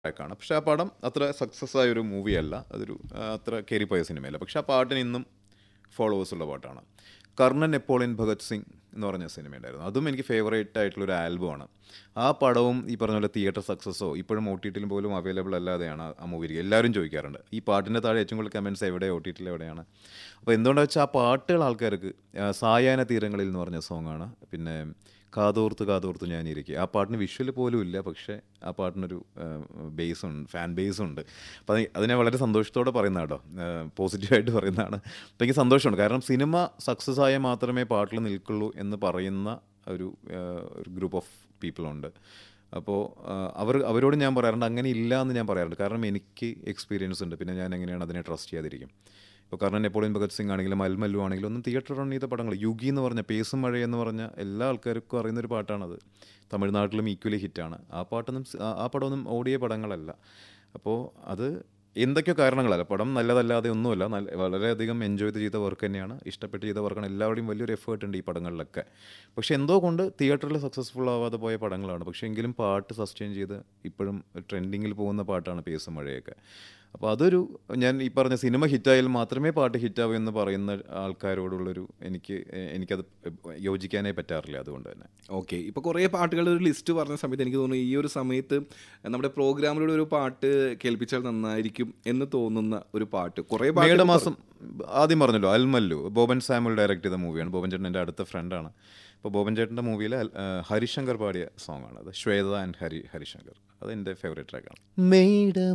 ട്രാക്കാണ് പക്ഷേ ആ പടം അത്ര സക്സസ് ആയ ഒരു മൂവിയല്ല അതൊരു ആ, അത്ര കയറിപ്പോയ സിനിമയല്ല പക്ഷേ ആ പാട്ടിന് ഇന്നും ഫോളോവേഴ്സ് ഉള്ള പാട്ടാണ് കർണൻ നെപ്പോളിയൻ ഭഗത് സിംഗ് എന്ന് പറഞ്ഞ സിനിമയുണ്ടായിരുന്നു അതും എനിക്ക് ഫേവറേറ്റ് ആയിട്ടുള്ള ഒരു ആൽബമാണ് ആ പടവും ഈ പറഞ്ഞ പോലെ തിയേറ്റർ സക്സസ്സോ ഇപ്പോഴും ഒ ടി ടിയിലും പോലും അവൈലബിൾ അല്ലാതെയാണ് ആ മൂവി എല്ലാവരും ചോദിക്കാറുണ്ട് ഈ പാട്ടിൻ്റെ താഴെ ഏറ്റവും കൂടുതൽ കമൻറ്റ്സ് എവിടെ ഒ ടി ടിയിൽ എവിടെയാണ് അപ്പോൾ എന്തുകൊണ്ടാണെന്ന് വെച്ചാൽ ആ പാട്ടുകൾ ആൾക്കാർക്ക് ആ, സായാഹ്ന തീരങ്ങളിൽ എന്ന് പറഞ്ഞ സോങ്ങാണ് പിന്നെ കാതോർത്ത് കാതോർത്ത് ഞാനിരിക്കുക ആ പാട്ടിന് വിഷ്വൽ പോലും ഇല്ല പക്ഷേ ആ പാട്ടിനൊരു ബേസ് ഉണ്ട് ഫാൻ ബേസ് ഉണ്ട് അപ്പോൾ അത് അതിനെ വളരെ സന്തോഷത്തോടെ പറയുന്ന കേട്ടോ പോസിറ്റീവായിട്ട് പറയുന്നതാണ് അപ്പോൾ എനിക്ക് സന്തോഷമുണ്ട് കാരണം സിനിമ സക്സസ് ആയാൽ മാത്രമേ പാട്ടിൽ നിൽക്കുള്ളൂ എന്ന് പറയുന്ന ഒരു ആ, ഒരു ഗ്രൂപ്പ് ഓഫ് പീപ്പിളുണ്ട് അപ്പോൾ ആ, അവർ അവരോട് ഞാൻ പറയാറുണ്ട് അങ്ങനെ ഇല്ല എന്ന് ഞാൻ പറയാറുണ്ട് കാരണം എനിക്ക് എക്സ്പീരിയൻസ് ഉണ്ട് പിന്നെ ഞാൻ എങ്ങനെയാണ് അതിനെ ട്രസ്റ്റ് ചെയ്യാതിരിക്കും ഇപ്പോൾ കാരണം നെപ്പോളിയൻ ഭഗത് സിംഗ് ആണെങ്കിലും മൽമല്ലു ആണെങ്കിലും ഒന്നും തിയേറ്റർ റൺ ചെയ്ത പടങ്ങൾ യുഗി എന്ന് പറഞ്ഞ പേസും മഴ എന്ന് പറഞ്ഞ എല്ലാ ആൾക്കാർക്കും അറിയുന്നൊരു പാട്ടാണത് തമിഴ്നാട്ടിലും ഈക്വലി ഹിറ്റാണ് ആ പാട്ടൊന്നും സ്- ആ- ആ പടമൊന്നും ഓടിയ പടങ്ങളല്ല അപ്പോൾ അത് എന്തൊക്കെയോ കാരണങ്ങളല്ല പടം നല്ലതല്ലാതെ ഒന്നുമല്ല നല്ല വളരെയധികം എൻജോയ് ചെയ്ത വർക്ക് തന്നെയാണ് ഇഷ്ടപ്പെട്ട് ചെയ്ത വർക്കാണ് എല്ലാവരുടെയും വലിയൊരു എഫേർട്ട് ഉണ്ട് ഈ പടങ്ങളിലൊക്കെ പക്ഷേ എന്തോ കൊണ്ട് തിയേറ്ററിൽ സക്സസ്ഫുൾ ആവാതെ പോയ പടങ്ങളാണ് പക്ഷേ എങ്കിലും പാട്ട് സസ്റ്റെയിൻ ചെയ്ത് ഇപ്പോഴും ട്രെൻഡിങ്ങിൽ പോകുന്ന പാട്ടാണ് പേസും മഴയൊക്കെ അപ്പോൾ അതൊരു ഞാൻ ഈ പറഞ്ഞ സിനിമ ഹിറ്റായാൽ മാത്രമേ പാട്ട് ഹിറ്റാവൂ എന്ന് പറയുന്ന ആൾക്കാരോടുള്ളൊരു എനിക്ക് എ- എനിക്കത് യോജിക്കാനേ പറ്റാറില്ല അതുകൊണ്ട് തന്നെ ഓക്കെ ഇപ്പോൾ കുറേ പാട്ടുകളുടെ ഒരു ലിസ്റ്റ് പറഞ്ഞ സമയത്ത് എനിക്ക് തോന്നുന്നു ഈ ഒരു സമയത്ത് നമ്മുടെ പ്രോഗ്രാമിലൂടെ ഒരു പാട്ട് കേൾപ്പിച്ചാൽ നന്നായിരിക്കും എന്ന് തോന്നുന്ന ഒരു പാട്ട് കുറേ പാട്ട് മേടമാസം ആദ്യം പറഞ്ഞല്ലോ അൽമല്ലു ബോബൻ സാമുൽ ഡയറക്റ്റ് ചെയ്ത മൂവിയാണ് ബോബൻ ചേട്ടൻ എൻ്റെ അടുത്ത ഫ്രണ്ടാണ് അപ്പോൾ ബോബൻ ചേട്ടൻ്റെ മൂവിയിൽ ഹരിശങ്കർ പാടിയ സോങ്ങാണ് അത് ശ്വേത ആൻഡ് ഹരി ഹരിശങ്കർ അത് എൻ്റെ ഫേവറേറ്റ് ട്രാക്കാണ്